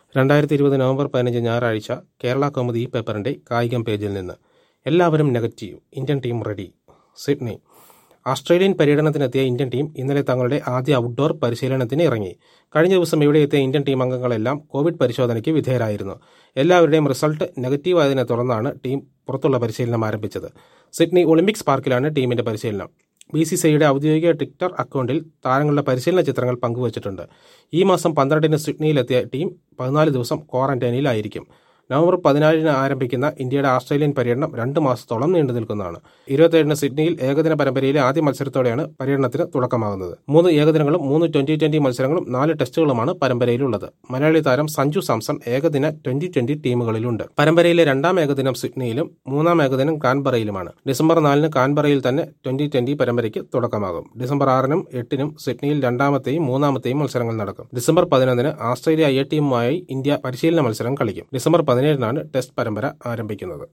രണ്ടായിരത്തി ഇരുപത് നവംബർ പതിനഞ്ച് ഞായറാഴ്ച കേരള കൗമുദി പേപ്പറിന്റെ കായികം പേജിൽ നിന്ന് എല്ലാവരും negative Indian team ready Sydney Australian പര്യടനത്തിനെത്തിയ ഇന്ത്യൻ ടീം ഇന്നലെ തങ്ങളുടെ ആദ്യ ഔട്ട്ഡോർ പരിശീലനത്തിന് ഇറങ്ങി കഴിഞ്ഞ ദിവസം ഇവിടെ എത്തിയ ഇന്ത്യൻ ടീം അംഗങ്ങളെല്ലാം കോവിഡ് പരിശോധനയ്ക്ക് വിധേയരായിരുന്നു എല്ലാവരുടെയും റിസൾട്ട് നെഗറ്റീവ് ആയതിനെ തുടർന്നാണ് ടീം പുറത്തുള്ള പരിശീലനം ആരംഭിച്ചത് സിഡ്നി ഒളിമ്പിക്സ് പാർക്കിലാണ് ടീമിന്റെ പരിശീലനം ബി സി സിയുടെ ഔദ്യോഗിക ട്വിറ്റർ അക്കൗണ്ടിൽ താരങ്ങളുടെ പരിശീലന ചിത്രങ്ങൾ പങ്കുവച്ചിട്ടുണ്ട് ഈ മാസം പന്ത്രണ്ടിന് സിഡ്നിയിലെത്തിയ ടീം പതിനാല് ദിവസം ക്വാറന്റൈനിലായിരിക്കും നവംബർ പതിനാലിന് ആരംഭിക്കുന്ന ഇന്ത്യയുടെ ഓസ്ട്രേലിയൻ പര്യടനം രണ്ട് മാസത്തോളം നീണ്ടു നിൽക്കുന്നതാണ് ഇരുപത്തിയേഴിന് സിഡ്നിയിൽ ഏകദിന പരമ്പരയിലെ ആദ്യ മത്സരത്തോടെയാണ് പര്യടനത്തിന് തുടക്കമാകുന്നത് മൂന്ന് ഏകദിനങ്ങളും മൂന്ന് ട്വന്റി ട്വന്റി മത്സരങ്ങളും നാല് ടെസ്റ്റുകളുമാണ് പരമ്പരയിലുള്ളത് മലയാളി താരം സഞ്ജു സാംസൺ ഏകദിന ട്വന്റി ട്വന്റി ടീമുകളിലുണ്ട് പരമ്പരയിലെ രണ്ടാം ഏകദിനം സിഡ്നിയിലും മൂന്നാം ഏകദിനം കാൻബറയിലുമാണ് ഡിസംബർ നാലിന് കാൻബറയിൽ തന്നെ ട്വന്റി ട്വന്റി പരമ്പരയ്ക്ക് തുടക്കമാകും ഡിസംബർ ആറിനും എട്ടിനും സിഡ്നിയിൽ രണ്ടാമത്തെയും മൂന്നാമത്തെയും മത്സരങ്ങൾ നടക്കും ഡിസംബർ പതിനൊന്നിന് ഓസ്ട്രേലിയ എ ടീമുമായി ഇന്ത്യ പരിശീലന മത്സരം കളിക്കും ഡിസംബർ പതിനേഴിനാണ് ടെസ്റ്റ് പരമ്പര ആരംഭിക്കുന്നത്